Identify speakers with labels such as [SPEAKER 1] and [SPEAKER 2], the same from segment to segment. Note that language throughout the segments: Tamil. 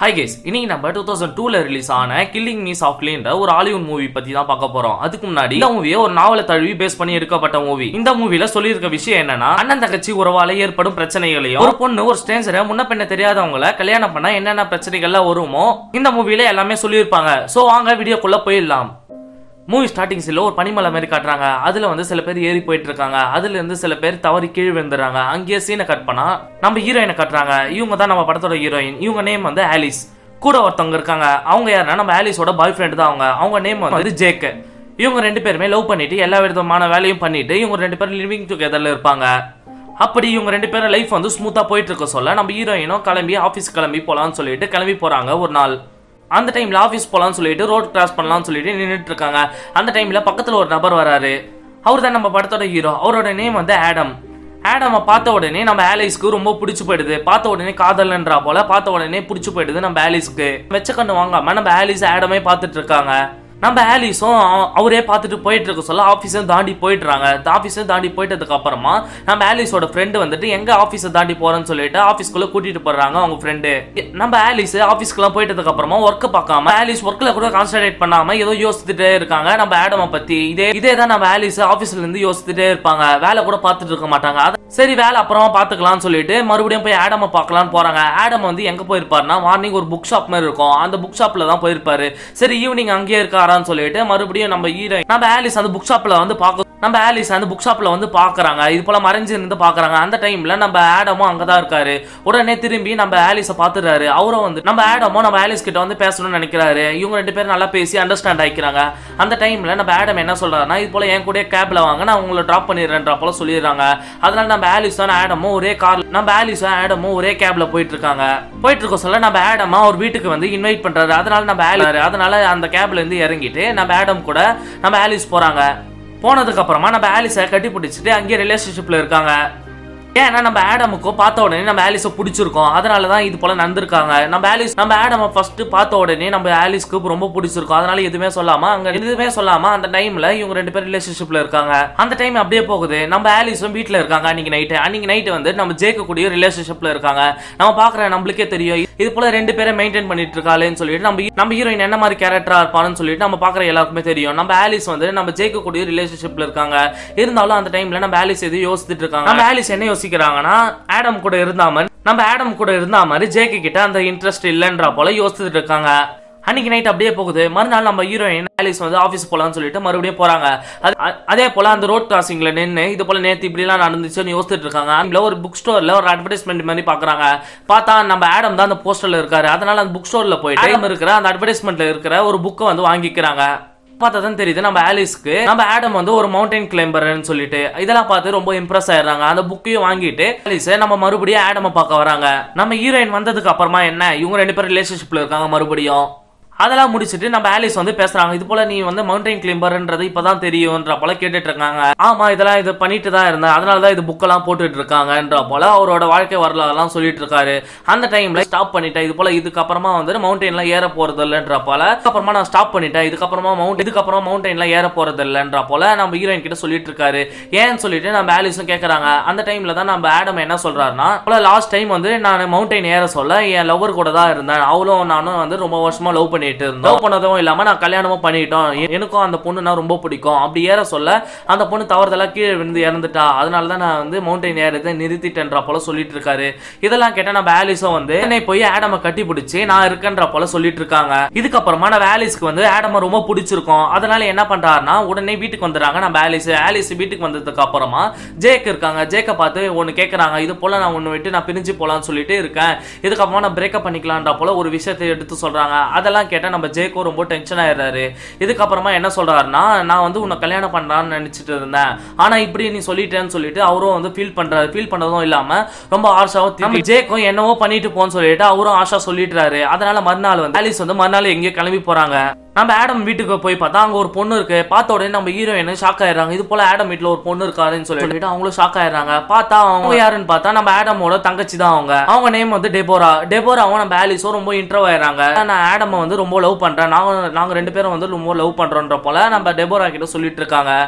[SPEAKER 1] ஹை கேஸ் இன்னைக்கு நம்ம டூ தௌசண்ட் டூல ரிலீஸ் ஆன கில்லிங் மீ சாஃப்ட்லின்ற ஒரு ஹாலிவுட் மூவி பத்தி தான் பார்க்க போறோம் அதுக்கு முன்னாடி இந்த மூவியை ஒரு நாவலை தழுவி பேஸ் பண்ணி எடுக்கப்பட்ட மூவி இந்த மூவில சொல்லியிருக்க விஷயம் என்னன்னா அண்ணன் தங்கச்சி உறவால ஏற்படும் பிரச்சனைகளையும் ஒரு பொண்ணு ஒரு ஸ்டேஞ்சரை முன்ன பின்ன தெரியாதவங்கள கல்யாணம் பண்ணா என்னென்ன பிரச்சனைகள்லாம் வருமோ இந்த மூவில எல்லாமே சொல்லியிருப்பாங்க சோ வாங்க வீடியோக்குள்ள போயிடலாம் மூவி ஸ்டார்டிங்ஸில் ஒரு பனிமலை மாதிரி காட்டுறாங்க அதில் வந்து சில பேர் ஏறி போயிட்டு இருக்காங்க அதுல இருந்து சில பேர் தவறி கீழ் விழுந்துறாங்க அங்கேயே சீனை கட் பண்ணா நம்ம ஹீரோயினை கட்டுறாங்க இவங்க தான் நம்ம படத்தோட ஹீரோயின் இவங்க நேம் வந்து ஆலிஸ் கூட ஒருத்தவங்க இருக்காங்க அவங்க யாருன்னா நம்ம ஆலிஸோட பாய் ஃப்ரெண்ட் தான் அவங்க அவங்க நேம் வந்து ஜேக்கு இவங்க ரெண்டு பேருமே லவ் பண்ணிட்டு எல்லா விதமான வேலையும் பண்ணிட்டு இவங்க ரெண்டு பேரும் லிவிங் டுகெதர்ல இருப்பாங்க அப்படி இவங்க ரெண்டு பேரும் லைஃப் வந்து ஸ்மூத்தா போயிட்டு இருக்க சொல்ல நம்ம ஹீரோயினும் கிளம்பி ஆஃபீஸ் கிளம்பி போலாம்னு சொல்லிட்டு கிளம்பி போறாங்க ஒரு நாள் அந்த டைம்ல ஆஃபீஸ் போலாம்னு சொல்லிட்டு ரோட் கிராஸ் பண்ணலாம்னு சொல்லிட்டு நின்றுட்டு இருக்காங்க அந்த டைம்ல பக்கத்துல ஒரு நபர் வராரு அவர் தான் நம்ம படத்தோட ஹீரோ அவரோட நேம் வந்து ஆடம் ஆடமை பார்த்த உடனே நம்ம ஆலிஸ்க்கு ரொம்ப பிடிச்சு போயிடுது பார்த்த உடனே காதல்ன்றா போல பார்த்த உடனே பிடிச்சு போயிடுது நம்ம ஆலிஸ்க்கு வெச்ச கண்ணு வாங்காம நம்ம ஆலிஸ் ஆடமே பார்த்துட்டு இருக்காங்க நம்ம ஆலிஸும் அவ- அவரே பார்த்துட்டு போயிட்டு இருக்க சொல்ல ஆஃபீஸும் தாண்டி போயிட்டுறாங்க ஆஃபீஸும் தாண்டி போயிட்டதுக்கு அப்புறமா நம்ம ஆலிஸோட ஃப்ரெண்டு வந்துட்டு எங்க ஆஃபீஸை தாண்டி போறேன்னு சொல்லிட்டு ஆஃபீஸ்க்குள்ள கூட்டிட்டு போறாங்க அவங்க ஃப்ரெண்டு நம்ம ஆலிஸ் ஆஃபீஸ்க்குலாம் போயிட்டதுக்கு அப்புறமா ஒர்க் பார்க்காம ஆலிஸ் ஒர்க்ல கூட கான்சன்ட்ரேட் பண்ணாம ஏதோ யோசிச்சுட்டே இருக்காங்க நம்ம ஆடமை பத்தி இதே இதே தான் நம்ம ஆலிஸ் ஆஃபீஸ்ல இருந்து யோசிச்சுட்டே இருப்பாங்க வேலை கூட பார்த்துட்டு இருக்க மாட்டாங்க அத- சரி வேலை அப்புறமா பார்த்துக்கலாம்னு சொல்லிட்டு மறுபடியும் போய் ஆடமை பார்க்கலாம்னு போறாங்க ஆடம் வந்து எங்க போயிருப்பாருன்னா மார்னிங் ஒரு புக் ஷாப் மாதிரி இருக்கும் அந்த புக் ஷாப்ல தான் போயிருப்பாரு சரி ஈவினிங் அங்கேயே இருக்காரான்னு சொல்லிட்டு மறுபடியும் நம்ம ஹீரோ நம்ம ஆலிஸ் அந்த புக் ஷாப்ல வந்து பார்க்க நம்ம ஆலிஸ் அந்த புக் ஷாப்ல வந்து பாக்குறாங்க இது போல மறைஞ்சு இருந்து பாக்குறாங்க அந்த டைம்ல நம்ம ஆடமும் அங்கதான் இருக்காரு உடனே திரும்பி நம்ம ஆலிஸ பாத்துறாரு அவரும் வந்து நம்ம ஆடமும் நம்ம ஆலிஸ் கிட்ட வந்து பேசணும்னு நினைக்கிறாரு இவங்க ரெண்டு பேரும் நல்லா பேசி அண்டர்ஸ்டாண்ட் ஆயிக்கிறாங்க அந்த டைம்ல நம்ம ஆடம் என்ன சொல்றாருன்னா இது போல என் கூட கேப்ல வாங்க நான் உங்களை டிராப் பண்ணிடுறேன்ற போல சொல்லிடுறாங்க அதனால நம்ம ஆலிஸும் ஆடமும் ஒரே கார் நம்ம ஆலிஸும் ஆடமும் ஒரே கேப்ல போயிட்டு இருக்காங்க போயிட்டு இருக்க சொல்ல நம்ம ஆடமா அவர் வீட்டுக்கு வந்து இன்வைட் பண்றாரு அதனால நம்ம ஆலி அதனால அந்த கேப்ல இருந்து இறங்கிட்டு நம்ம ஆடம் கூட நம்ம ஆலிஸ் போறாங்க போனதுக்கு அப்புறமா நம்ம ஆலிஸை கட்டி பிடிச்சிட்டு அங்கேயே ரிலேஷன்ஷிப்ல இருக்காங்க ஏன்னா நம்ம ஆடமுக்கும் பார்த்த உடனே நம்ம ஆலிஸை பிடிச்சிருக்கோம் அதனால தான் இது போல நடந்திருக்காங்க நம்ம ஆலிஸ் நம்ம ஆடமை ஃபர்ஸ்ட் பார்த்த உடனே நம்ம ஆலிஸ்க்கு ரொம்ப பிடிச்சிருக்கும் அதனால எதுவுமே சொல்லாம அங்க எதுவுமே சொல்லாம அந்த டைம்ல இவங்க ரெண்டு பேரும் ரிலேஷன்ஷிப்ல இருக்காங்க அந்த டைம் அப்படியே போகுது நம்ம ஆலிஸும் வீட்ல இருக்காங்க அன்னைக்கு நைட்டு அன்னைக்கு நைட்டு வந்து நம்ம ஜேக்க கூடிய ரிலேஷன்ஷிப்ல இருக்காங்க நம்ம பாக்குற நம்மளுக்கே தெரியும் இது போல ரெண்டு பேரை மெயின்டைன் பண்ணிட்டு இருக்காளேன்னு சொல்லிட்டு நம்ம நம்ம ஹீரோயின் என்ன மாதிரி கேரக்டரா இருப்பான்னு சொல்லிட்டு நம்ம பாக்குற எல்லாருக்குமே தெரியும் நம்ம ஆலிஸ் வந்து நம்ம ஜெயிக்க கூடிய ரிலேஷன்ஷிப்ல இருக்காங்க இருந்தாலும் அந்த டைம்ல நம்ம ஆலிஸ் எது யோசிச்சுட்டு இருக்காங்க நம்ம ஆலிஸ் என்ன யோசிக்கிறாங்கன்னா ஆடம் கூட இருந்தா மாதிரி நம்ம ஆடம் கூட இருந்தா மாதிரி ஜேக்கு கிட்ட அந்த இன்ட்ரெஸ்ட் இல்லைன்ற போல யோசிச்சுட்டு இருக்காங்க அன்னைக்கு நைட் அப்படியே போகுது மறுநாள் நம்ம ஹீரோயின் ஆலிஸ் வந்து ஆஃபீஸ் போலாம்னு சொல்லிட்டு மறுபடியும் போறாங்க அது- அ- அதே போல அந்த ரோட் கிராசிங்ல நின்று இது போல நேத்து இப்படி எல்லாம் நடந்துச்சுன்னு யோசிச்சுட்டு இருக்காங்க அங்க ஒரு புக் ஸ்டோர்ல ஒரு அட்வர்டைஸ்மெண்ட் மாதிரி பாக்குறாங்க பார்த்தா நம்ம ஆடம் தான் அந்த போஸ்டர்ல இருக்காரு அதனால அந்த புக் ஸ்டோர்ல போயிட்டு ஆடம் இருக்கிற அந்த அட்வர்டைஸ்மெண்ட்ல இருக்கிற ஒரு புக்கை வந்து வாங்கிக்கிறாங்க பார்த்தா தான் தெரியுது நம்ம ஆலிஸ்க்கு நம்ம ஆடம் வந்து ஒரு மவுண்டைன் கிளைம்பர்னு சொல்லிட்டு இதெல்லாம் பார்த்து ரொம்ப இம்ப்ரெஸ் ஆயிடுறாங்க அந்த புக்கையும் வாங்கிட்டு ஆலிஸ் நம்ம மறுபடியும் ஆடமை பார்க்க வராங்க நம்ம ஹீரோயின் வந்ததுக்கு அப்புறமா என்ன இவங்க ரெண்டு பேரும் ரிலேஷன்ஷிப்ல இருக்காங்க மறுபடியும் அதெல்லாம் முடிச்சிட்டு நம்ம ஆலிஸ் வந்து பேசுறாங்க இது போல நீ வந்து மவுண்டைன் கிளைம்பர்ன்றது இப்பதான் தெரியும்ன்ற போல கேட்டுட்டு இருக்காங்க ஆமா இதெல்லாம் இது பண்ணிட்டு தான் இருந்தேன் அதனால தான் இது புக்கெல்லாம் போட்டுட்டு இருக்காங்கன்ற போல அவரோட வாழ்க்கை வரலாறுலாம் சொல்லிட்டு இருக்காரு அந்த டைம்ல ஸ்டாப் பண்ணிட்டேன் இது போல இதுக்கப்புறமா வந்து மவுண்டெயின்லாம் ஏற போறது இல்லைன்ற போல அதுக்கப்புறமா நான் ஸ்டாப் பண்ணிட்டேன் இதுக்கப்புறமா மவுண்ட் இதுக்கப்புறமா மவுண்டெயின்லாம் ஏற போறது இல்லைன்ற போல நம்ம ஹீரோயின் கிட்ட சொல்லிட்டு இருக்காரு ஏன்னு சொல்லிட்டு நம்ம ஆலிஸும் கேக்குறாங்க அந்த டைம்ல தான் நம்ம ஆடம் என்ன சொல்றாருன்னா லாஸ்ட் டைம் வந்து நான் மவுண்டைன் ஏற சொல்ல என் லவர் கூட தான் இருந்தேன் அவளும் நானும் வந்து ரொம்ப வருஷமா லவ் பண்ணிட்டு இருந்தோம் லவ் பண்ணதும் இல்லாம நான் கல்யாணமும் பண்ணிட்டோம் எ- எனக்கும் அந்த பொண்ணுனா ரொம்ப பிடிக்கும் அப்படி ஏற சொல்ல அந்த பொண்ணு தவறுதலா கீழே விழுந்து இறந்துட்டா அதனால தான் நான் வந்து மவுண்டைன் ஏறதை நிறுத்திட்டேன்ற போல சொல்லிட்டு இருக்காரு இதெல்லாம் கேட்டா நம்ம ஆலிஸும் வந்து என்னை போய் ஆடம கட்டி பிடிச்சி நான் இருக்கேன்ற போல சொல்லிட்டு இருக்காங்க இதுக்கப்புறமா நம்ம ஆலிஸ்க்கு வந்து ஆடம ரொம்ப பிடிச்சிருக்கும் அதனால என்ன பண்றாருன்னா உடனே வீட்டுக்கு வந்துடுறாங்க நம்ம ஆலிஸ் ஆலிஸ் வீட்டுக்கு வந்ததுக்கு அப்புறமா ஜேக் இருக்காங்க ஜேக்க பார்த்து ஒன்னு கேக்குறாங்க இது போல நான் ஒன்னு விட்டு நான் பிரிஞ்சு போலாம்னு சொல்லிட்டு இருக்கேன் இதுக்கப்புறமா நான் பிரேக்கப் பண்ணிக்கலாம்ன்ற போல ஒரு விஷயத்தை எடுத்து சொல்றாங்க அதெல்லாம் கேட்டா நம்ம ஜேக்கோ ரொம்ப டென்ஷன் ஆயிடுறாரு இதுக்கப்புறமா என்ன சொல்றாருன்னா நான் வந்து உன்னை கல்யாணம் பண்ணலாம்னு நினைச்சிட்டு இருந்தேன் ஆனா இப்படி நீ சொல்லிட்டேன்னு சொல்லிட்டு அவரும் வந்து ஃபீல் பண்றாரு ஃபீல் பண்ணதும் இல்லாம ரொம்ப ஆஷாவும் நம்ம ஜேக்கும் என்னவோ பண்ணிட்டு போன்னு சொல்லிட்டு அவரும் ஆஷா சொல்லிடுறாரு அதனால மறுநாள் வந்து ஆலிஸ் வந்து மறுநாள் எங்கேயோ கிளம்பி போறாங்க நம்ம ஆடம் வீட்டுக்கு போய் பார்த்தா அங்க ஒரு பொண்ணு இருக்கு பார்த்த உடனே நம்ம ஹீரோயின் ஷாக் ஆயிடுறாங்க இது போல ஆடம் வீட்ல ஒரு பொண்ணு இருக்காருன்னு சொல்லிட்டு அவங்களும் ஷாக் ஆயிடுறாங்க பார்த்தா அவங்க யாருன்னு பார்த்தா நம்ம ஆடமோட தங்கச்சி தான் அவங்க அவங்க நேம் வந்து டெபோரா டெபோராவும் நம்ம ஆலிஸும் ரொம்ப இன்ட்ரோ ஆயிடுறாங்க நான் ஆடம் வந்து ரொம்ப லவ் பண்றேன் நாங்க நாங்க ரெண்டு பேரும் வந்து ரொம்ப லவ் பண்றோன்ற போல நம்ம டெபோரா கிட்ட சொல்லிட்டு இருக்காங்க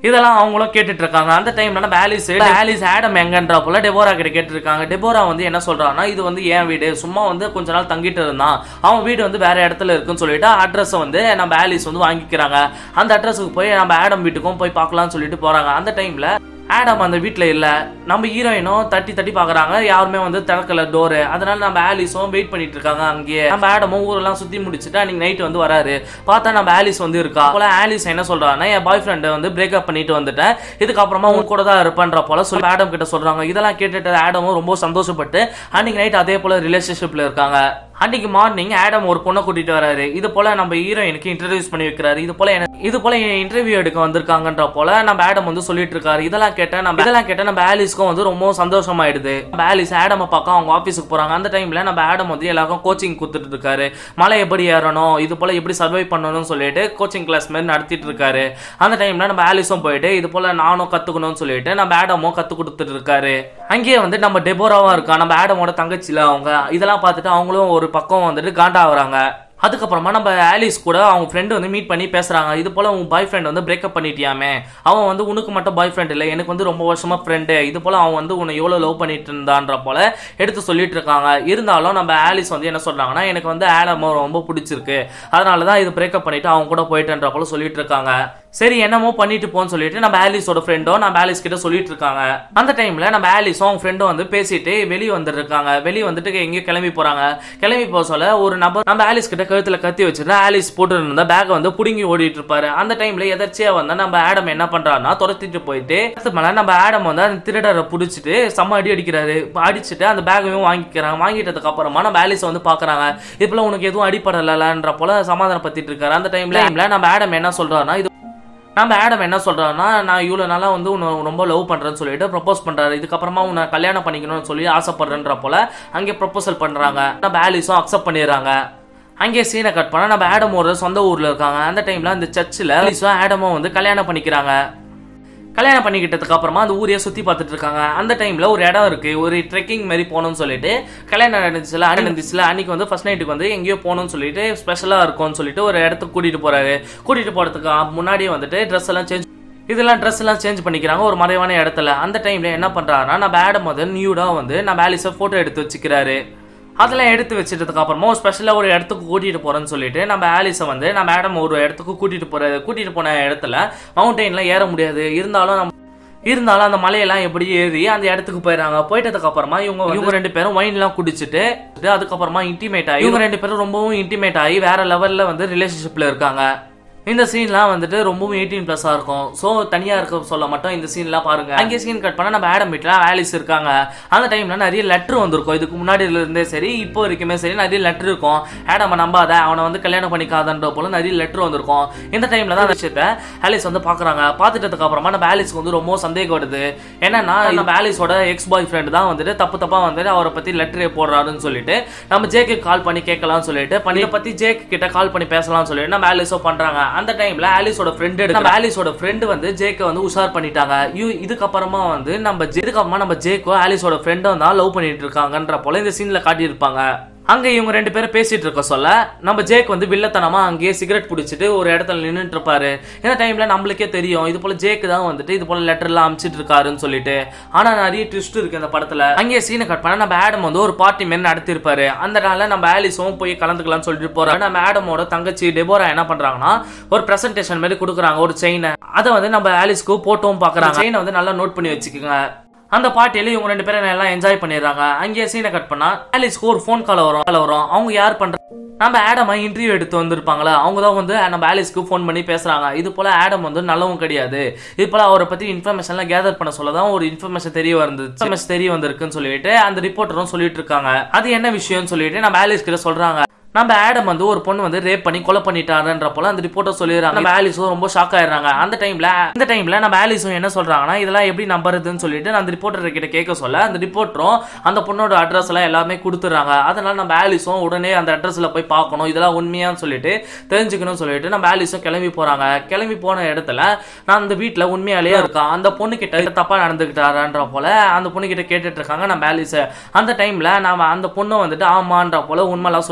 [SPEAKER 1] இதெல்லாம் அவங்களும் கேட்டுட்டு இருக்காங்க அந்த டைம்ல நம்ம ஆலிஸ் ஆலிஸ் ஆடம் எங்கன்ற போல டெபோரா கிட்ட கேட்டு இருக்காங்க டெபோரா வந்து என்ன சொல்றான்னா இது வந்து என் வீடு சும்மா வந்து கொஞ்ச நாள் தங்கிட்டு இருந்தான் அவன் வீடு வந்து வேற இடத்துல இருக்குன்னு சொல்லிட்டு அட்ரஸ் வந்து நம்ம ஆலிஸ் வந்து வாங்கிக்கிறாங்க அந்த அட்ரஸுக்கு போய் நம்ம ஆடம் வீட்டுக்கும் போய் பார்க்கலாம்னு சொல்லிட்டு போறாங்க அந்த டைம்ல ஆடம் அந்த வீட்ல இல்ல நம்ம ஹீரோயினும் தட்டி தட்டி பாக்குறாங்க யாருமே வந்து திறக்கல டோரு அதனால நம்ம ஆலிஸும் வெயிட் பண்ணிட்டு இருக்காங்க அங்கேயே நம்ம ஆடமும் ஊரெல்லாம் சுத்தி முடிச்சுட்டு அன்னைக்கு நைட் வந்து வராரு பார்த்தா நம்ம ஆலிஸ் வந்து இருக்கா போல ஆலிஸ் என்ன சொல்றாங்கன்னா என் பாய் ஃப்ரெண்டை வந்து பிரேக்கப் பண்ணிட்டு வந்துட்டேன் இதுக்கப்புறமா உன் கூட தான் இருப்பேன்ற போல சொல்லி ஆடம் கிட்ட சொல்றாங்க இதெல்லாம் கேட்டுட்டு ஆடமும் ரொம்ப சந்தோஷப்பட்டு அன்னைக்கு நைட் அதே போல ரிலேஷன்ஷிப்ல இருக்காங்க அன்னைக்கு மார்னிங் ஆடம் ஒரு பொண்ணை கூட்டிட்டு வராரு இது போல நம்ம ஹீரோயினுக்கு இன்ட்ரடியூஸ் பண்ணி வைக்கிறாரு இது போல எனக்கு இது போல இன்டர்வியூ எடுக்க வந்திருக்காங்கன்ற போல நம்ம ஆடம் வந்து சொல்லிட்டு இருக்காரு இதெல்லாம் கேட்ட நம்ம இதெல்லாம் கேட்ட நம்ம ஆலிஸ்க்கும் வந்து ரொம்ப சந்தோஷமாயிடுது நம்ம ஆலிஸ் ஆடமை பார்க்க அவங்க ஆஃபீஸுக்கு போறாங்க அந்த டைம்ல நம்ம ஆடம் வந்து எல்லாருக்கும் கோச்சிங் கொடுத்துட்டு இருக்காரு மலை எப்படி ஏறணும் இது போல எப்படி சர்வை பண்ணணும்னு சொல்லிட்டு கோச்சிங் கிளாஸ் மாதிரி நடத்திட்டு இருக்காரு அந்த டைம்ல நம்ம ஆலிஸும் போயிட்டு இது போல நானும் கத்துக்கணும்னு சொல்லிட்டு நம்ம ஆடமும் கத்து கொடுத்துட்டு இருக்காரு அங்கேயே வந்து நம்ம டெபோராவா இருக்கா நம்ம ஆடமோட தங்கச்சில அவங்க இதெல்லாம் பார்த்துட்டு அவங்களும் ஒரு பக்கம் வந்துட்டு காண்டா வராங்க அதுக்கப்புறமா நம்ம ஆலிஸ் கூட அவங்க ஃப்ரெண்டு வந்து மீட் பண்ணி பேசுறாங்க இது போல உன் பாய் ஃப்ரெண்ட் வந்து பிரேக்கப் பண்ணிட்டியாமே அவன் வந்து உனக்கு மட்டும் பாய் ஃப்ரெண்ட் இல்லை எனக்கு வந்து ரொம்ப வருஷமா ஃப்ரெண்டு இது போல அவன் வந்து உன்னை எவ்வளோ லவ் பண்ணிட்டு இருந்தான்ற போல எடுத்து சொல்லிட்டு இருக்காங்க இருந்தாலும் நம்ம ஆலிஸ் வந்து என்ன சொல்றாங்கன்னா எனக்கு வந்து ஆலம் ரொம்ப பிடிச்சிருக்கு அதனால தான் இது பிரேக்கப் பண்ணிட்டு அவங்க கூட போயிட்டேன்ற போல சொல்லிட்டு இருக்காங்க சரி என்னமோ பண்ணிட்டு போன்னு சொல்லிட்டு நம்ம ஆலிஸோட ஃப்ரெண்டும் நம்ம ஆலிஸ் கிட்ட சொல்லிட்டு இருக்காங்க அந்த டைம்ல நம்ம ஆலிஸும் அவங்க ஃப்ரெண்டும் வந்து பேசிட்டு வெளியே வந்துட்டு இருக்காங்க வெளியே வந்துட்டு எங்கேயோ கிளம்பி போறாங்க கிளம்பி போக சொல்ல ஒரு நபர் நம்ம ஆலிஸ் கிட்ட கழுத்துல கத்தி வச்சிருந்தா ஆலிஸ் போட்டு இருந்த பேக்கை வந்து புடுங்கி ஓடிட்டு இருப்பாரு அந்த டைம்ல எதர்ச்சியா வந்தா நம்ம ஆடம் என்ன பண்றாருன்னா துரத்திட்டு போயிட்டு அடுத்து மேல நம்ம ஆடம் வந்து அந்த திருடரை புடிச்சிட்டு செம்ம அடி அடிக்கிறாரு அடிச்சுட்டு அந்த பேக்கையும் வாங்கிக்கிறாங்க வாங்கிட்டதுக்கு அப்புறமா நம்ம ஆலிஸ் வந்து பாக்குறாங்க இப்பெல்லாம் உனக்கு எதுவும் அடிப்படலன்ற போல சமாதானப்படுத்திட்டு இருக்காரு அந்த டைம்ல நம்ம ஆடம் என்ன சொல்றாருன்னா இது நம்ம ஆடம் என்ன சொல்றாருன்னா நான் இவ்வளோ நாளா வந்து உன்னை ரொம்ப லவ் பண்றேன்னு சொல்லிட்டு ப்ரப்போஸ் பண்றாரு இதுக்கப்புறமா உன்னை கல்யாணம் பண்ணிக்கணும்னு சொல்லி ஆசைப்படுறேன்ற போல அங்கே ப்ரப்போசல் பண்றாங்க நம்ம ஆலிஸும் அக்செப்ட் பண்ணிடுறாங்க அங்கே சீனை கட் பண்ணா நம்ம ஆடம் ஒரு சொந்த ஊர்ல இருக்காங்க அந்த டைம்ல அந்த சர்ச்சில் ஆலிஸும் ஆடமும் வந்து கல்யாணம் பண்ணிக்கிறாங்க கல்யாணம் பண்ணிக்கிட்டதுக்கு அப்புறமா அந்த ஊரையே சுத்தி பார்த்துட்டு இருக்காங்க அந்த டைம்ல ஒரு இடம் இருக்கு ஒரு ட்ரெக்கிங் மாதிரி போகணும்னு சொல்லிட்டு கல்யாணம் நடந்துச்சுல அன்னைக்கு இருந்துச்சுல அன்னைக்கு வந்து ஃபர்ஸ்ட் நைட்டுக்கு வந்து எங்கேயோ போகணும்னு சொல்லிட்டு ஸ்பெஷலா இருக்கும்னு சொல்லிட்டு ஒரு இடத்துக்கு கூட்டிட்டு போறாரு கூட்டிட்டு போறதுக்கு முன்னாடியே வந்துட்டு ட்ரெஸ் எல்லாம் சேஞ்ச் இதெல்லாம் ட்ரெஸ் எல்லாம் சேஞ்ச் பண்ணிக்கிறாங்க ஒரு மறைவான இடத்துல அந்த டைம்ல என்ன பண்றாருன்னா நம்ம ஆடம் வந்து நியூடா வந்து நம்ம ஆலிஸை போட்டோ எடுத்து வச்சுக்கிறாரு அதெல்லாம் எடுத்து வச்சிட்டதுக்கு அப்புறமா ஒரு ஸ்பெஷலாக ஒரு இடத்துக்கு கூட்டிட்டு போறேன்னு சொல்லிட்டு நம்ம ஆலிஸை வந்து நம்ம ஆடம் ஒரு இடத்துக்கு கூட்டிட்டு போறாரு கூட்டிட்டு போன இடத்துல மவுண்டெயின்லாம் ஏற முடியாது இருந்தாலும் நம்ம இருந்தாலும் அந்த மலையெல்லாம் எப்படி ஏறி அந்த இடத்துக்கு போயிடறாங்க போயிட்டதுக்கு அப்புறமா இவங்க இவங்க ரெண்டு பேரும் ஒயின் எல்லாம் குடிச்சிட்டு அதுக்கப்புறமா இன்டிமேட் ஆகி இவங்க ரெண்டு பேரும் ரொம்பவும் இன்டிமேட் ஆகி வேற லெவல்ல வந்து ரிலேஷன்ஷிப்ல இருக்காங்க இந்த சீன்லாம் வந்துட்டு ரொம்பவும் எயிட்டீன் ப்ளஸ்ஸா இருக்கும் ஸோ தனியா இருக்க சொல்ல மட்டும் இந்த சீன்லாம் பாருங்க அங்கே சீன் கட் பண்ணா நம்ம ஆடம் வீட்டில் ஆலிஸ் இருக்காங்க அந்த டைம்ல நிறைய லெட்டர் வந்திருக்கும் இதுக்கு முன்னாடி இருந்தே சரி இப்போ வரைக்குமே சரி நிறைய லெட்டர் இருக்கும் ஆடம் நம்பாத அவனை வந்து கல்யாணம் பண்ணிக்காதன்ற போல நிறைய லெட்டர் வந்திருக்கும் இந்த டைம்ல தான் அந்த விஷயத்த ஆலிஸ் வந்து பாக்குறாங்க பார்த்துட்டதுக்கு அப்புறமா நம்ம ஆலிஸ்க்கு வந்து ரொம்ப சந்தேகம் வருது என்னன்னா நம்ம ஆலிஸோட எக்ஸ் பாய் ஃப்ரெண்ட் தான் வந்துட்டு தப்பு தப்பா வந்துட்டு அவரை பத்தி லெட்டரே போடுறாருன்னு சொல்லிட்டு நம்ம ஜேக்கு கால் பண்ணி கேட்கலாம்னு சொல்லிட்டு பண்ணி இதை பத்தி ஜேக் கிட்ட கால் பண்ணி பேசலாம்னு சொல்லிட்டு நம்ம ஆலிஸோ பண்றாங்க அந்த டைம்ல ஆலிஸோட ஃப்ரெண்ட் நம்ம ஆலிஸோட ஃப்ரெண்டு வந்து ஜேக்க வந்து உஷார் பண்ணிட்டாங்க யூ- இதுக்கப்புறமா வந்து நம்ம ஜே- இதுக்கப்புறமா நம்ம ஜேக்கோ ஆலிஸோட ஃப்ரெண்டும் தான் லவ் பண்ணிட்டு இருக்காங்கன்ற போல இந்த சீன்ல காட்டியிருப்பாங்க அங்க இவங்க ரெண்டு பேரும் பேசிட்டு இருக்க சொல்ல நம்ம ஜேக் வந்து வில்லத்தனமா அங்கேயே சிகரெட் பிடிச்சிட்டு ஒரு இடத்துல நின்னுட்டு இருப்பாரு இந்த டைம்ல நம்மளுக்கே தெரியும் இது போல ஜேக் தான் வந்துட்டு இது போல லெட்டர் எல்லாம் அமிச்சிட்டு இருக்காருன்னு சொல்லிட்டு ஆனா நிறைய ட்விஸ்ட் இருக்கு இந்த படத்துல அங்கேயே சீனை கட் பண்ணா நம்ம ஆடம் வந்து ஒரு பார்ட்டி மாரி நடத்திருப்பாரு அந்த நாள்ல நம்ம ஆலிஸும் போய் கலந்துக்கலாம்னு சொல்லிட்டு போறாங்க நம்ம ஆடமோட தங்கச்சி டெபோரா என்ன பண்றாங்கன்னா ஒரு பிரசன்டேஷன் மாதிரி கொடுக்குறாங்க ஒரு செயினை அதை வந்து நம்ம ஆலிஸ்க்கு போட்டோவும் பாக்குறாங்க செயினை வந்து நல்லா நோட் பண்ணி வச்சுக்கோங்க அந்த பார்ட்டியில இவங்க ரெண்டு பேரும் எல்லாம் என்ஜாய் பண்ணிடுறாங்க அங்கேயே சீனை கட் பண்ணா ஆலிஸ்க்கு ஒரு ஃபோன் கால் வரும் கால் வரும் அவங்க யார் பண்ற நம்ம ஆடமா இன்டர்வியூ எடுத்து வந்திருப்பாங்களா அவங்க தான் வந்து நம்ம ஆலிஸ்க்கு ஃபோன் பண்ணி பேசுறாங்க இது போல ஆடம் வந்து நல்லவும் கிடையாது இது போல அவரை பத்தி இன்ஃபர்மேஷன்லாம் கேதர் பண்ண சொல்ல தான் ஒரு இன்ஃபர்மேஷன் தெரிய வந்து இன்ஃபர்மேஷன் தெரிய வந்திருக்குன்னு சொல்லிட்டு அந்த ரிப்போர்ட்டரும் சொல்லிட்டு இருக்காங்க அது என்ன விஷயம்னு சொல்லிட்டு நம்ம ஆலிஸ் கிட்ட சொல்றாங்க நம்ம ஆடம் வந்து ஒரு பொண்ணு வந்து ரேப் பண்ணி கொலை பண்ணிட்டாருன்ற போல அந்த ரிப்போர்ட்டர் சொல்லிடுறாங்க நம்ம ஆலிஸும் ரொம்ப ஷாக் ஆயிடுறாங்க அந்த டைம்ல அந்த டைம்ல நம்ம ஆலிஸும் என்ன சொல்றாங்கன்னா இதெல்லாம் எப்படி நம்புறதுன்னு சொல்லிட்டு அந்த ரிப்போர்ட்டர் கிட்ட கேட்க சொல்ல அந்த ரிப்போர்ட்டரும் அந்த பொண்ணோட அட்ரஸ் எல்லாம் எல்லாமே கொடுத்துறாங்க அதனால நம்ம ஆலிஸும் உடனே அந்த அட்ரஸ்ல போய் பார்க்கணும் இதெல்லாம் உண்மையான்னு சொல்லிட்டு தெரிஞ்சுக்கணும்னு சொல்லிட்டு நம்ம ஆலிஸும் கிளம்பி போறாங்க கிளம்பி போன இடத்துல நான் அந்த வீட்டுல உண்மையாலேயே இருக்கான் அந்த பொண்ணு கிட்ட தப்பா நடந்துக்கிட்டாரான்ற போல அந்த பொண்ணு கிட்ட கேட்டுட்டு இருக்காங்க நம்ம ஆலிஸ் அந்த டைம்ல நாம அந்த பொண்ணு வந்துட்டு ஆமான்ற போல உண்மைலாம் சொல்லிட்டு இருக்காங்க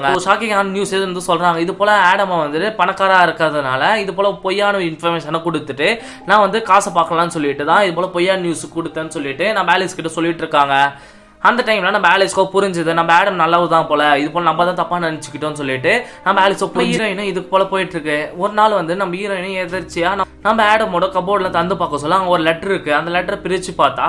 [SPEAKER 1] இருக்காங்க ஒரு ஷாக்கிங்கான நியூஸ் வந்து சொல்றாங்க இது போல ஆடமா வந்துட்டு பணக்காரா இருக்கிறதுனால இது போல பொய்யான இன்ஃபர்மேஷனை கொடுத்துட்டு நான் வந்து காசை பார்க்கலாம்னு சொல்லிட்டு தான் இது போல பொய்யான நியூஸ் கொடுத்தேன்னு சொல்லிட்டு நம்ம ஆலிஸ் கிட்ட சொல்லிட்டு இருக்காங்க அந்த டைம்ல நம்ம ஆலிஸ்கோ புரிஞ்சுது நம்ம ஆடம் நல்லவு தான் போல இது போல நம்ம தான் தப்பா நினைச்சுக்கிட்டோம்னு சொல்லிட்டு நம்ம ஆலிஸ்கோ ஹீரோயினும் இதுக்கு போல போயிட்டு இருக்கு ஒரு நாள் வந்து நம்ம ஹீரோயினும் எதிர்ச்சியா நம்ம- நம்ம ஆடமோட கபோர்ட்ல தந்து பார்க்க சொல்ல அங்க ஒரு லெட்டர் இருக்கு அந்த லெட்டரை பிரிச்சு பார்த்தா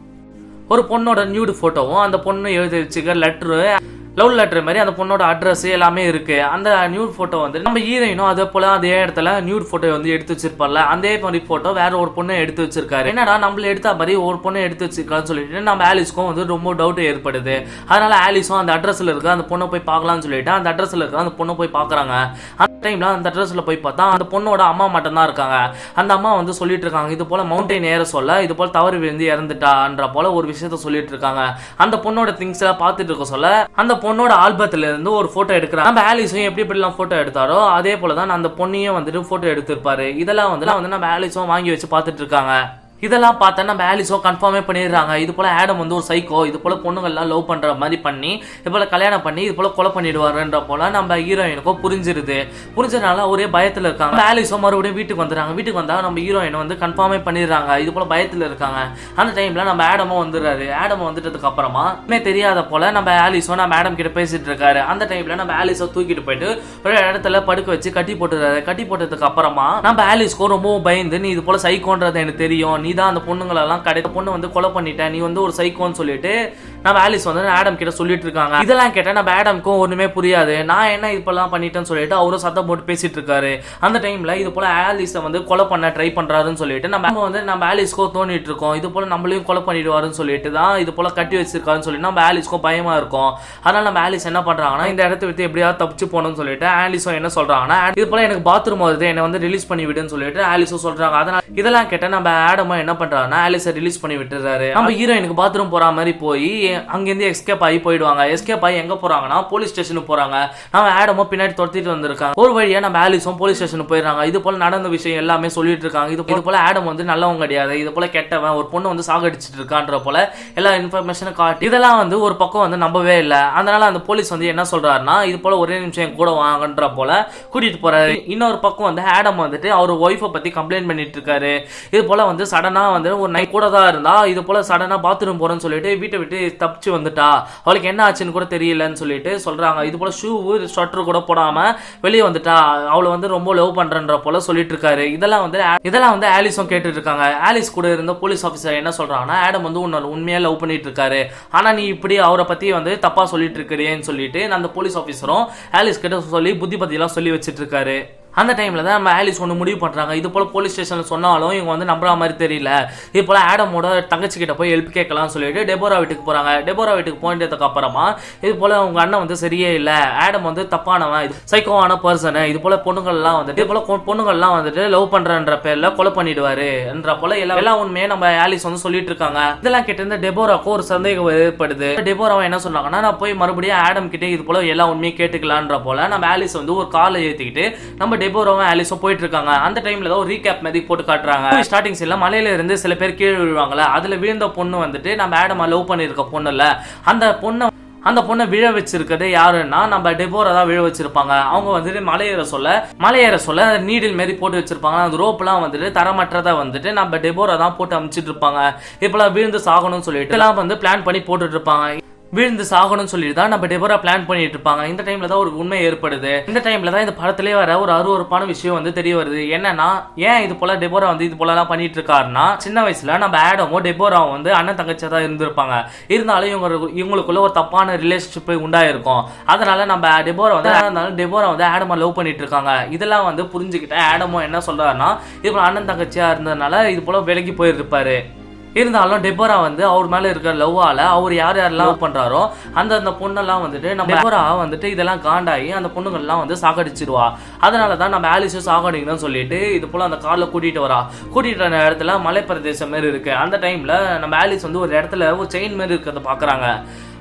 [SPEAKER 1] ஒரு பொண்ணோட நியூடு போட்டோவும் அந்த பொண்ணு எழுதி வச்சுக்க லெட்டரு லவ் லெட்டர் மாதிரி அந்த பொண்ணோட அட்ரஸ் எல்லாமே இருக்கு அந்த நியூட் போட்டோ வந்து நம்ம ஹீரோயினும் அதே போல அதே இடத்துல நியூட் போட்டோ வந்து எடுத்து வச்சிருப்பார்ல அதே மாதிரி போட்டோ வேற ஒரு பொண்ணு எடுத்து வச்சிருக்காரு என்னடா நம்மள எடுத்த மாதிரி ஒரு பொண்ணு எடுத்து வச்சிருக்கான்னு சொல்லிட்டு நம்ம ஆலிஸ்க்கும் வந்து ரொம்ப டவுட் ஏற்படுது அதனால ஆலிஸும் அந்த அட்ரஸ்ல இருக்க அந்த பொண்ணை போய் பார்க்கலாம்னு சொல்லிட்டு அந்த அட்ரஸ்ல இருக்க அந்த பொண்ணை போய் பார்க்கறாங்க அந்த டைம்ல அந்த அட்ரஸ்ல போய் பார்த்தா அந்த பொண்ணோட அம்மா மட்டும் தான் இருக்காங்க அந்த அம்மா வந்து சொல்லிட்டு இருக்காங்க இது போல மவுண்டைன் ஏற சொல்ல இது போல தவறு விழுந்து இறந்துட்டான்ற போல ஒரு விஷயத்த சொல்லிட்டு இருக்காங்க அந்த பொண்ணோட திங்ஸ் எல்லாம் பார்த்துட்டு இருக்க சொல்ல அந்த பொண்ணோட ஆல்பத்துல இருந்து ஒரு போட்டோ எடுக்கிறாங்க நம்ம ஆலிஸும் எப்படி எப்படிலாம் போட்டோ எடுத்தாரோ அதே போல தான் அந்த பொண்ணையும் வந்துட்டு போட்டோ எடுத்திருப்பாரு இதெல்லாம் வந்து வந்து நம்ம ஆலிஸும் வாங்கி வச்சு பார்த்துட்டு இருக்காங்க இதெல்லாம் பார்த்தா நம்ம ஆலிஸோ கன்ஃபார்மே பண்ணிடுறாங்க இது போல ஆடம் வந்து ஒரு சைக்கோ இது போல பொண்ணுங்கள்லாம் லவ் பண்ற மாதிரி பண்ணி இது போல கல்யாணம் பண்ணி இது போல கொலை பண்ணிடுவாருன்ற போல நம்ம ஹீரோயினுக்கும் புரிஞ்சிருது புரிஞ்சதுனால ஒரே பயத்துல இருக்காங்க நம்ம ஆலிஸோ மறுபடியும் வீட்டுக்கு வந்துடுறாங்க வீட்டுக்கு வந்தா நம்ம ஹீரோயின் வந்து கன்ஃபார்மே பண்ணிடுறாங்க இது போல பயத்துல இருக்காங்க அந்த டைம்ல நம்ம ஆடமும் வந்துடுறாரு ஆடம் வந்துட்டதுக்கு அப்புறமா இன்னும் தெரியாத போல நம்ம ஆலிஸோ நம்ம ஆடம் கிட்ட பேசிட்டு இருக்காரு அந்த டைம்ல நம்ம ஆலிஸோ தூக்கிட்டு போயிட்டு ஒரு இடத்துல படுக்க வச்சு கட்டி போட்டுறாரு கட்டி போட்டதுக்கு அப்புறமா நம்ம ஆலிஸ்க்கோ ரொம்பவும் பயந்து நீ இது போல சைக்கோன்றது எனக்கு தெரியும் நீ தான் அந்த பொண்ணுங்களெல்லாம் கடை பொண்ணு வந்து கொலை பண்ணிட்ட நீ வந்து ஒரு சைக்கோன்னு சொல்லிட்டு நம்ம ஆலிஸ் வந்து ஆடம் கிட்ட சொல்லிட்டு இருக்காங்க இதெல்லாம் கேட்டா நம்ம ஆடம்க்கும் ஒண்ணுமே புரியாது நான் என்ன இப்பெல்லாம் பண்ணிட்டேன்னு சொல்லிட்டு அவரும் சத்தம் போட்டு பேசிட்டு இருக்காரு அந்த டைம்ல இது போல ஆலிஸை வந்து கொலை பண்ண ட்ரை பண்றாருன்னு சொல்லிட்டு நம்ம நம்ம வந்து நம்ம ஆலிஸ்க்கோ தோணிட்டு இருக்கோம் இது போல நம்மளையும் கொலை பண்ணிடுவாருன்னு சொல்லிட்டு தான் இது போல கட்டி வச்சிருக்காருன்னு சொல்லி நம்ம ஆலிஸ்க்கோ பயமா இருக்கும் அதனால நம்ம ஆலிஸ் என்ன பண்றாங்கன்னா இந்த இடத்த விட்டு எப்படியாவது தப்பிச்சு போகணும்னு சொல்லிட்டு ஆலிஸும் என்ன சொல்றாங்கன்னா இது போல எனக்கு பாத்ரூம் வருது என்னை வந்து ரிலீஸ் பண்ணி விடுன்னு சொல்லிட்டு ஆலிஸும் சொல்றாங்க அதனால இதெல்லாம் கேட்ட நம்ம ஆடமும் என்ன பண்றாங்கன்னா ஆலிஸை ரிலீஸ் பண்ணி விட்டுறாரு நம்ம ஹீரோயினுக்கு பாத்ரூம் போற மாதிரி போய் அங்கிருந்து எஸ்கேப் ஆகி போயிடுவாங்க எஸ்கேப் ஆகி எங்க போறாங்கன்னா போலீஸ் ஸ்டேஷனுக்கு போறாங்க நம்ம ஆடமும் பின்னாடி துரத்திட்டு வந்திருக்காங்க ஒரு வழியா நம்ம ஆலிஸும் போலீஸ் ஸ்டேஷனுக்கு போயிடுறாங்க இது போல நடந்த விஷயம் எல்லாமே சொல்லிட்டு இருக்காங்க இது போல இது போல ஆடம் வந்து நல்லவன் கிடையாது இது போல கெட்டவன் ஒரு பொண்ணு வந்து சாகடிச்சிட்டு இருக்கான்ற போல எல்லா இன்ஃபர்மேஷனும் காட்டி இதெல்லாம் வந்து ஒரு பக்கம் வந்து நம்பவே இல்லை அதனால அந்த போலீஸ் வந்து என்ன சொல்றாருன்னா இது போல ஒரே நிமிஷம் என் கூட வாங்கன்ற போல கூட்டிட்டு போறாரு இன்னொரு பக்கம் வந்து ஆடம் வந்துட்டு அவர் ஒய்ஃபை பத்தி கம்ப்ளைண்ட் பண்ணிட்டு இருக்காரு இது போல வந்து சடனா வந்து ஒரு நைட் கூட தான் இருந்தா இது போல சடனா பாத்ரூம் போறேன்னு சொல்லிட்டு வீட்டை விட்டு தப்பிச்சு வந்துட்டா அவளுக்கு என்ன ஆச்சுன்னு கூட தெரியலன்னு சொல்லிட்டு சொல்றாங்க இது போல ஷூ ஸ்வெட்டர் கூட போடாம வெளியே வந்துட்டா அவளை வந்து ரொம்ப லவ் பண்றன்ற போல சொல்லிட்டு இருக்காரு இதெல்லாம் வந்து இதெல்லாம் வந்து ஆலிஸும் கேட்டுட்டு இருக்காங்க ஆலிஸ் கூட இருந்த போலீஸ் ஆஃபீஸர் என்ன சொல்றாங்கன்னா ஆடம் வந்து உன்னை உண்மையா லவ் பண்ணிட்டு இருக்காரு ஆனா நீ இப்படி அவரை பத்தி வந்து தப்பா சொல்லிட்டு இருக்கிறேன்னு சொல்லிட்டு அந்த போலீஸ் ஆஃபீஸரும் ஆலிஸ் கிட்ட சொல்லி புத்தி பத்தி எல்லாம் சொல்லி வச்சிட்டு இருக்காரு அந்த டைம்ல தான் நம்ம ஆலிஸ் ஒன்று முடிவு பண்றாங்க இது போல போலீஸ் ஸ்டேஷன்ல சொன்னாலும் இவங்க வந்து நம்புற மாதிரி தெரியல இது போல ஆடமோட தங்கச்சி கிட்ட போய் ஹெல்ப் கேட்கலாம்னு சொல்லிட்டு டெபோரா வீட்டுக்கு போறாங்க டெபோரா வீட்டுக்கு போனதுக்கு அப்புறமா இது போல உங்க அண்ணன் வந்து சரியே இல்ல ஆடம் வந்து தப்பானவன் இது சைக்கோவான பர்சன் இது போல பொண்ணுங்கள்லாம் வந்துட்டு இது போல பொ- பொண்ணுங்கள்லாம் வந்துட்டு லவ் பண்றன்ற பேர்ல கொலை பண்ணிடுவாரு என்ற போல எல்லா எல்லா உண்மையே நம்ம ஆலிஸ் வந்து சொல்லிட்டு இருக்காங்க இதெல்லாம் கேட்டு இருந்த டெபோராக்கும் ஒரு சந்தேகம் ஏற்படுது டெபோராவை என்ன சொன்னாங்கன்னா நான் போய் மறுபடியும் ஆடம் கிட்டே இது போல எல்லா உண்மையும் கேட்டுக்கலான்ற போல நம்ம ஆலிஸ் வந்து ஒரு காலை ஏத்திக்கிட்டு நம்ம டெபோராவும் ஆலிஸும் போயிட்டு இருக்காங்க அந்த டைம்ல தான் ஒரு ரீகேப் மாதிரி போட்டு காட்டுறாங்க ஸ்டார்டிங் சீன்ல மலையில இருந்து சில பேர் கீழே விழுவாங்கல்ல அதுல விழுந்த பொண்ணு வந்துட்டு நம்ம ஆடமா லவ் பண்ணிருக்க பொண்ணு இல்ல அந்த பொண்ணை அந்த பொண்ணை விழ வச்சிருக்கிறது யாருன்னா நம்ம டெபோரா தான் விழ வச்சிருப்பாங்க அவங்க வந்துட்டு மலையேற சொல்ல மலையேற சொல்ல நீடில் மாரி போட்டு வச்சிருப்பாங்க அந்த ரோப்லாம் வந்துட்டு தரமற்றதை வந்துட்டு நம்ம டெபோரா தான் போட்டு அமைச்சிட்டு இருப்பாங்க இப்பெல்லாம் விழுந்து சாகணும்னு சொல்லிட்டு எல்லாம் வந்து பிளான் பண்ணி போட்டுட்டு இருப்பாங்க விழுந்து சாகணும்னு சொல்லிட்டு தான் நம்ம டெபோரா பிளான் பண்ணிட்டு இருப்பாங்க இந்த டைம்ல தான் ஒரு உண்மை ஏற்படுது இந்த டைம்ல தான் இந்த படத்திலே வர ஒரு அருவருப்பான விஷயம் வந்து தெரிய வருது என்னன்னா ஏன் இது போல டெபோரா வந்து இது போல எல்லாம் பண்ணிட்டு இருக்காருன்னா சின்ன வயசுல நம்ம ஆடமோ டெபோராவும் வந்து அண்ணன் தங்கச்சியா தான் இருந்திருப்பாங்க இருந்தாலும் இவங்க இவங்களுக்குள்ள ஒரு தப்பான ரிலேஷன்ஷிப் உண்டாயிருக்கும் அதனால நம்ம டெபோரா வந்து இருந்தாலும் டெபோரா வந்து ஆடமா லவ் பண்ணிட்டு இருக்காங்க இதெல்லாம் வந்து புரிஞ்சுக்கிட்ட ஆடமோ என்ன சொல்றாருன்னா இது போல அண்ணன் தங்கச்சியா இருந்ததுனால இது போல விலகி போயிருப்பாரு இருந்தாலும் டெபோரா வந்து அவர் மேல இருக்கிற லவ்வால அவர் யார் யாரெல்லாம் லவ் பண்றாரோ அந்த அந்த பொண்ணெல்லாம் வந்துட்டு நம்ம டெபோரா வந்துட்டு இதெல்லாம் காண்டாகி அந்த பொண்ணுங்கள்லாம் வந்து சாகடிச்சிருவா அதனால தான் நம்ம ஆலிஸும் சாகடிக்கணும்னு சொல்லிட்டு இது போல அந்த கார்ல கூட்டிட்டு வரா கூட்டிட்டு வர இடத்துல மலை பிரதேசம் மாதிரி இருக்கு அந்த டைம்ல நம்ம ஆலிஸ் வந்து ஒரு இடத்துல ஒரு செயின் மாதிரி இருக்கிறத பாக்குறாங்க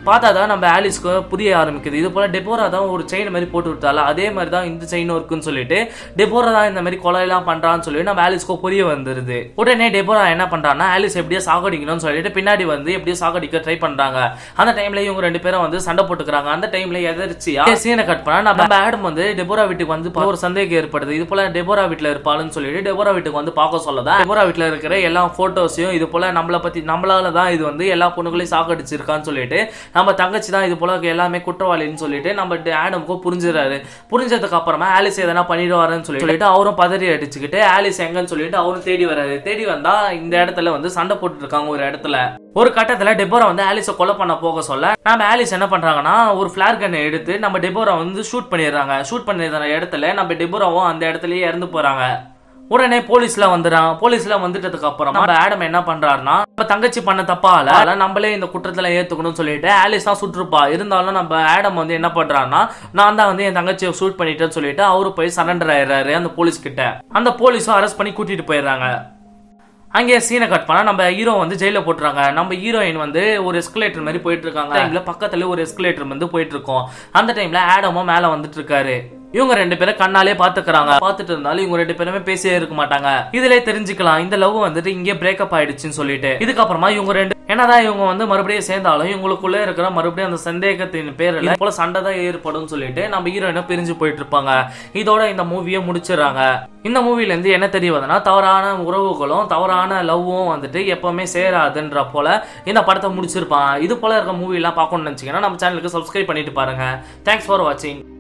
[SPEAKER 1] பார்த்தா தான் நம்ம ஆலிஸ்க்கு புரிய ஆரம்பிக்குது இது போல டெபோரா தான் ஒரு செயின் மாதிரி போட்டு விட்டால அதே மாதிரி தான் இந்த செயினும் இருக்குன்னு சொல்லிட்டு டெபோரா தான் இந்த மாதிரி கொலையெல்லாம் பண்றான்னு சொல்லி நம்ம ஆலிஸ்க்கு புரிய வந்துருது உடனே டெபோரா என்ன பண்றான்னா ஆலிஸ் எப்படியோ சாகடிக்கணும்னு சொல்லிட்டு பின்னாடி வந்து எப்படியோ சாகடிக்க ட்ரை பண்றாங்க அந்த டைம்ல இவங்க ரெண்டு பேரும் வந்து சண்டை போட்டுக்கிறாங்க அந்த டைம்ல எதிர்ச்சியா சீனை கட் பண்ணா நம்ம ஆடம் வந்து டெபோரா வீட்டுக்கு வந்து பா- ஒரு சந்தேகம் ஏற்படுது இது போல டெபோரா வீட்டுல இருப்பாளுன்னு சொல்லிட்டு டெபோரா வீட்டுக்கு வந்து பார்க்க சொல்லதான் டெபோரா வீட்டுல இருக்கிற எல்லா போட்டோஸையும் இது போல நம்மள பத்தி நம்மளால தான் இது வந்து எல்லா பொண்ணுகளையும் சாகடிச்சிருக்கான்னு சொல்லிட்டு நம்ம தங்கச்சி தான் இது போல எல்லாமே குற்றவாளின்னு சொல்லிட்டு நம்ம ட- ஆடம்க்கு புரிஞ்சுறாரு புரிஞ்சதுக்கு அப்புறமா ஆலிஸ் எதனா பண்ணிடுவாருன்னு சொல்லி சொல்லிட்டு அவரும் பதறி அடிச்சுக்கிட்டு ஆலிஸ் எங்கன்னு சொல்லிட்டு அவரும் தேடி வராரு தேடி வந்தா இந்த இடத்துல வந்து சண்டை போட்டு இருக்காங்க ஒரு இடத்துல ஒரு கட்டத்துல டெபோரா வந்து ஆலிஸை கொலை பண்ண போக சொல்ல நம்ம ஆலிஸ் என்ன பண்றாங்கன்னா ஒரு ஃபிளார் கன்னை எடுத்து நம்ம டெபோரா வந்து ஷூட் பண்ணிடுறாங்க ஷூட் பண்ணிடுற இடத்துல நம்ம டெபோராவும் அந்த இடத்துலயே இறந்து போறாங்க உடனே போலீஸ்ல வந்துடுறாங்க போலீஸ்ல வந்துட்டதுக்கு அப்புறம் நம்ம ஆடம் என்ன பண்றாருன்னா இப்ப தங்கச்சி பண்ண தப்பால அதனால நம்மளே இந்த குற்றத்துல ஏத்துக்கணும்னு சொல்லிட்டு ஆலிஸ் தான் சுற்றுப்பா இருந்தாலும் நம்ம ஆடம் வந்து என்ன பண்றாருன்னா நான் தான் வந்து என் தங்கச்சியை ஷூட் பண்ணிட்டேன்னு சொல்லிட்டு அவரு போய் சரண்டர் ஆயிடுறாரு அந்த போலீஸ் கிட்ட அந்த போலீஸும் அரெஸ்ட் பண்ணி கூட்டிட்டு போயிடுறாங்க அங்கே சீனை கட் பண்ணா நம்ம ஹீரோ வந்து ஜெயில போட்டுறாங்க நம்ம ஹீரோயின் வந்து ஒரு எஸ்கலேட்டர் மாதிரி போயிட்டு இருக்காங்க டைம்ல பக்கத்துல ஒரு எஸ்கலேட்டர் வந்து போயிட்டு இருக்கோம் அந்த டைம்ல ஆடமும் மேல வந்துட்டு இருக்காரு இவங்க ரெண்டு பேரும் கண்ணாலே பாத்துக்கிறாங்க பாத்துட்டு இருந்தாலும் இவங்க ரெண்டு பேருமே பேசியே இருக்க மாட்டாங்க இதுல தெரிஞ்சுக்கலாம் இந்த லவ் வந்துட்டு இங்கே பிரேக்கப் ஆயிடுச்சுன்னு சொல்லிட்டு இதுக்கப்புறமா இவங்க ரெண்டு என்னதான் இவங்க வந்து மறுபடியும் சேர்ந்தாலும் இவங்களுக்குள்ள இருக்கிற மறுபடியும் அந்த சந்தேகத்தின் பேர்ல இது போல சண்டை தான் ஏற்படும் சொல்லிட்டு நம்ம ஹீரோயினும் பிரிஞ்சு போயிட்டு இருப்பாங்க இதோட இந்த மூவியை முடிச்சிடுறாங்க இந்த மூவில இருந்து என்ன தெரிய வருதுன்னா தவறான உறவுகளும் தவறான லவ்வும் வந்துட்டு எப்பவுமே சேராதுன்ற போல இந்த படத்தை முடிச்சிருப்பான் இது போல இருக்க மூவி எல்லாம் பார்க்கணும்னு நினைச்சீங்கன்னா நம்ம சேனலுக்கு சப்ஸ்கிரைப் பண்ணிட்டு பாருங்க தேங்க்ஸ் ஃபார் வாட்சிங்